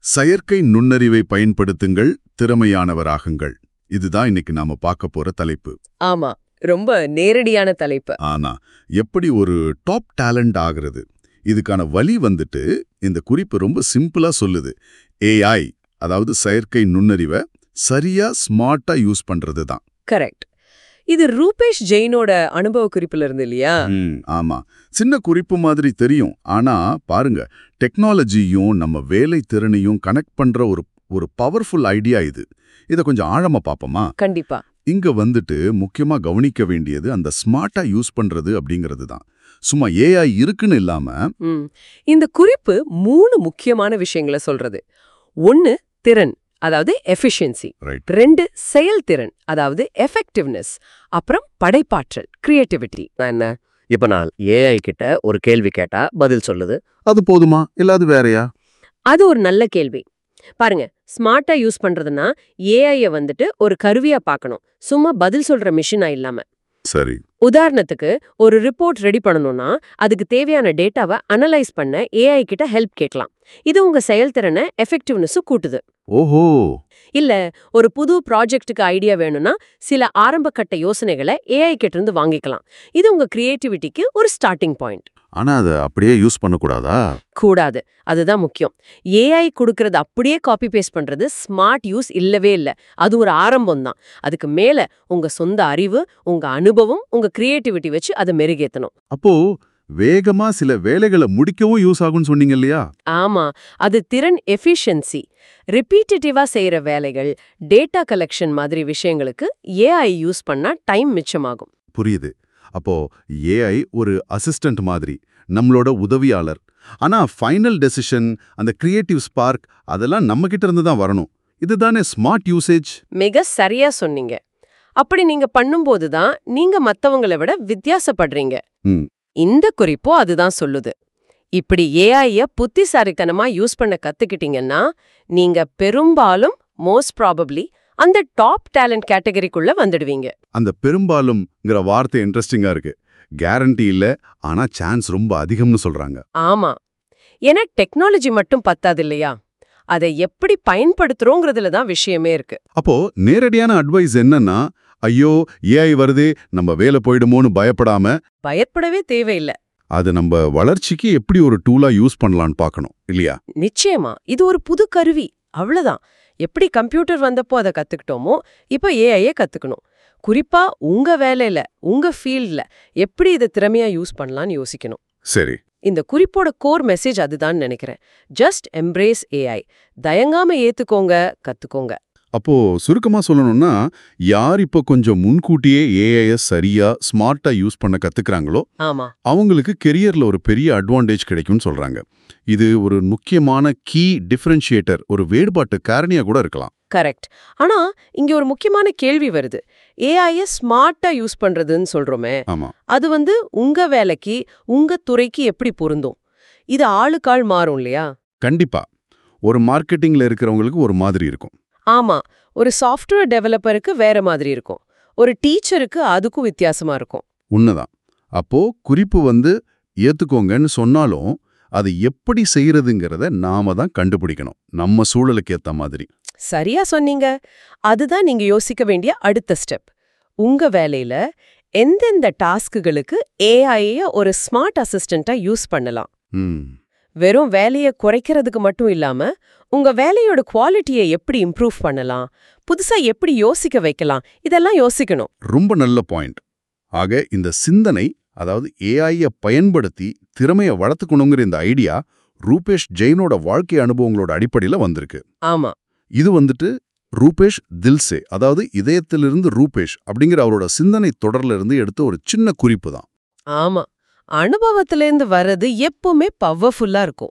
செயற்கை நுண்ணறிவை பயன்படுத்துங்கள் திறமையானவராகுங்கள் இதுதான் இன்னைக்கு நாம பார்க்க போற தலைப்பு ஆமா ரொம்ப நேரடியான தலைப்பு ஆனா எப்படி ஒரு டாப் டேலண்ட் ஆகிறது இதுக்கான வழி வந்துட்டு இந்த குறிப்பு ரொம்ப சிம்பிளா சொல்லுது ஏஐ அதாவது செயற்கை நுண்ணறிவை சரியா ஸ்மார்ட்டா யூஸ் பண்றது தான் கரெக்ட் இது ரூபேஷ் ஜெயினோட அனுபவ குறிப்புல இருந்து இல்லையா ஆமா சின்ன குறிப்பு மாதிரி தெரியும் ஆனா பாருங்க டெக்னாலஜியும் நம்ம வேலை திறனையும் கனெக்ட் பண்ற ஒரு ஒரு பவர்ஃபுல் ஐடியா இது இதை கொஞ்சம் ஆழமா பாப்போமா கண்டிப்பா இங்க வந்துட்டு முக்கியமா கவனிக்க வேண்டியது அந்த ஸ்மார்ட்டா யூஸ் பண்றது அப்படிங்கிறது தான் சும்மா ஏஐ இருக்குன்னு இல்லாம ம். இந்த குறிப்பு மூணு முக்கியமான விஷயங்களை சொல்றது ஒன்னு திறன் அதாவது எஃபிஷியன்சி ரைட் ரெண்டு செயல்திறன் அதாவது எஃபெக்டிவ்னஸ் அப்புறம் படைப்பாற்றல் கிரியேட்டிவிட்டி என்ன இப்ப நான் ஏஐ கிட்ட ஒரு கேள்வி கேட்டா பதில் சொல்லுது அது போதுமா இல்லாது வேறயா அது ஒரு நல்ல கேள்வி பாருங்க ஸ்மார்ட்டா யூஸ் பண்றதுன்னா ஏஐய வந்துட்டு ஒரு கருவியா பார்க்கணும் சும்மா பதில் சொல்ற மிஷினா இல்லாம சரி உதாரணத்துக்கு ஒரு ரிப்போர்ட் ரெடி பண்ணணும்னா அதுக்கு தேவையான டேட்டாவை அனலைஸ் பண்ண ஏஐ கிட்ட ஹெல்ப் கேட்கலாம் இது உங்க செயல்திறனை எஃபெக்டிவ்னஸும் கூட்டுது ஓஹோ இல்ல ஒரு புது ப்ராஜெக்ட்டுக்கு ஐடியா வேணும்னா சில ஆரம்பகட்ட யோசனைகளை ஏஐ கிட்ட இருந்து வாங்கிக்கலாம் இது உங்க கிரியேட்டிவிட்டிக்கு ஒரு ஸ்டார்டிங் பாயிண்ட் ஆனா அதை அப்படியே யூஸ் பண்ணக்கூடாதா கூடாது அதுதான் முக்கியம் ஏஐ கொடுக்கறது அப்படியே காப்பி பேஸ்ட் பண்றது ஸ்மார்ட் யூஸ் இல்லவே இல்ல அது ஒரு ஆரம்பம் தான் அதுக்கு மேல உங்க சொந்த அறிவு உங்க அனுபவம் உங்க கிரியேட்டிவிட்டி வச்சு அதை மெருகேத்தணும் அப்போ வேகமா சில வேலைகளை முடிக்கவும் யூஸ் ஆகும்னு சொன்னீங்க இல்லையா ஆமா அது திறன் எஃபிஷியன்சி ரிப்பீட்டேட்டிவா செய்யற வேலைகள் டேட்டா கலெக்ஷன் மாதிரி விஷயங்களுக்கு ஏஐ யூஸ் பண்ணா டைம் மிச்சமாகும் புரியுது அப்போ ஏஐ ஒரு அசிஸ்டன்ட் மாதிரி நம்மளோட உதவியாளர் ஆனா ஃபைனல் டெசிஷன் அந்த கிரியேட்டிவ் ஸ்பார்க் அதெல்லாம் நம்ம கிட்ட இருந்து தான் வரணும் இதுதானே ஸ்மார்ட் யூசேஜ் மிக சரியா சொன்னீங்க அப்படி நீங்க பண்ணும்போது தான் நீங்க மத்தவங்கள விட வித்தியாசப்படுறீங்க ம். இந்த குறிப்போ அதுதான் சொல்லுது இப்படி ஏஐய புத்திசாலித்தனமா யூஸ் பண்ண கத்துக்கிட்டீங்கன்னா நீங்க பெரும்பாலும் மோஸ்ட் ப்ராபப்ளி அந்த டாப் டேலண்ட் கேட்டகரிக்குள்ள வந்துடுவீங்க அந்த பெரும்பாலும்ங்கிற வார்த்தை இன்ட்ரெஸ்டிங்கா இருக்கு கேரண்டி இல்ல ஆனா சான்ஸ் ரொம்ப அதிகம்னு சொல்றாங்க ஆமா ஏன்னா டெக்னாலஜி மட்டும் பத்தாது இல்லையா அதை எப்படி பயன்படுத்துறோங்கிறதுல தான் விஷயமே இருக்கு அப்போ நேரடியான அட்வைஸ் என்னன்னா ஐயோ ஏஐ வருதே நம்ம வேலை போயிடுமோன்னு பயப்படாம பயப்படவே தேவையில்லை அது நம்ம வளர்ச்சிக்கு எப்படி ஒரு டூலா யூஸ் பண்ணலாம்னு பார்க்கணும் இல்லையா நிச்சயமா இது ஒரு புது கருவி அவ்வளவுதான் எப்படி கம்ப்யூட்டர் வந்தப்போ அதை கத்துக்கிட்டோமோ இப்ப ஏஐயே கத்துக்கணும் குறிப்பா உங்க வேலையில உங்க ஃபீல்ட்ல எப்படி இதை திறமையா யூஸ் பண்ணலாம்னு யோசிக்கணும் சரி இந்த குறிப்போட கோர் மெசேஜ் அதுதான் நினைக்கிறேன் ஜஸ்ட் எம்ப்ரேஸ் ஏஐ தயங்காம ஏத்துக்கோங்க கத்துக்கோங்க அப்போ சுருக்கமா சொல்லணும்னா யார் இப்போ கொஞ்சம் முன்கூட்டியே ஏஐஎஸ் சரியா ஸ்மார்ட்டா யூஸ் பண்ண கத்துக்கிறாங்களோ ஆமா அவங்களுக்கு கெரியர்ல ஒரு பெரிய அட்வான்டேஜ் கிடைக்கும்னு சொல்றாங்க இது ஒரு முக்கியமான கீ டிஃபரன்ஷியேட்டர் ஒரு வேறுபாட்டு காரணியா கூட இருக்கலாம் கரெக்ட் ஆனா இங்க ஒரு முக்கியமான கேள்வி வருது ஏஐய ஸ்மார்ட்டா யூஸ் பண்றதுன்னு சொல்றோமே ஆமா அது வந்து உங்க வேலைக்கு உங்க துறைக்கு எப்படி பொருந்தும் இது ஆளுக்காள் மாறும் இல்லையா கண்டிப்பா ஒரு மார்க்கெட்டிங்ல இருக்கிறவங்களுக்கு ஒரு மாதிரி இருக்கும் ஆமா ஒரு சாஃப்ட்வேர் டெவலப்பருக்கு வேற மாதிரி இருக்கும் ஒரு டீச்சருக்கு அதுக்கும் வித்தியாசமா இருக்கும் உண்மைதான் அப்போ குறிப்பு வந்து ஏத்துக்கோங்கன்னு சொன்னாலும் அது எப்படி செய்யறதுங்கிறத நாம தான் கண்டுபிடிக்கணும் நம்ம சூழலுக்கு ஏத்த மாதிரி சரியா சொன்னீங்க அதுதான் நீங்க யோசிக்க வேண்டிய அடுத்த ஸ்டெப் உங்க வேலையில எந்தெந்த டாஸ்க்குகளுக்கு ஏஐய ஒரு ஸ்மார்ட் அசிஸ்டண்டா யூஸ் பண்ணலாம் ம் வெறும் வேலையை குறைக்கிறதுக்கு மட்டும் இல்லாம உங்க வேலையோட குவாலிட்டியை எப்படி இம்ப்ரூவ் பண்ணலாம் புதுசா எப்படி யோசிக்க வைக்கலாம் இதெல்லாம் யோசிக்கணும் ரொம்ப நல்ல பாயிண்ட் ஆக இந்த சிந்தனை அதாவது ஏஐய பயன்படுத்தி திறமையை வளர்த்துக்கணுங்கிற இந்த ஐடியா ரூபேஷ் ஜெயினோட வாழ்க்கை அனுபவங்களோட அடிப்படையில வந்திருக்கு ஆமா இது வந்துட்டு ரூபேஷ் தில்சே அதாவது இதயத்திலிருந்து ரூபேஷ் அப்படிங்கிற அவரோட சிந்தனை தொடர்ல இருந்து எடுத்த ஒரு சின்ன குறிப்பு தான் ஆமா அனுபவத்திலேருந்து வர்றது எப்பவுமே பவர்ஃபுல்லா இருக்கும்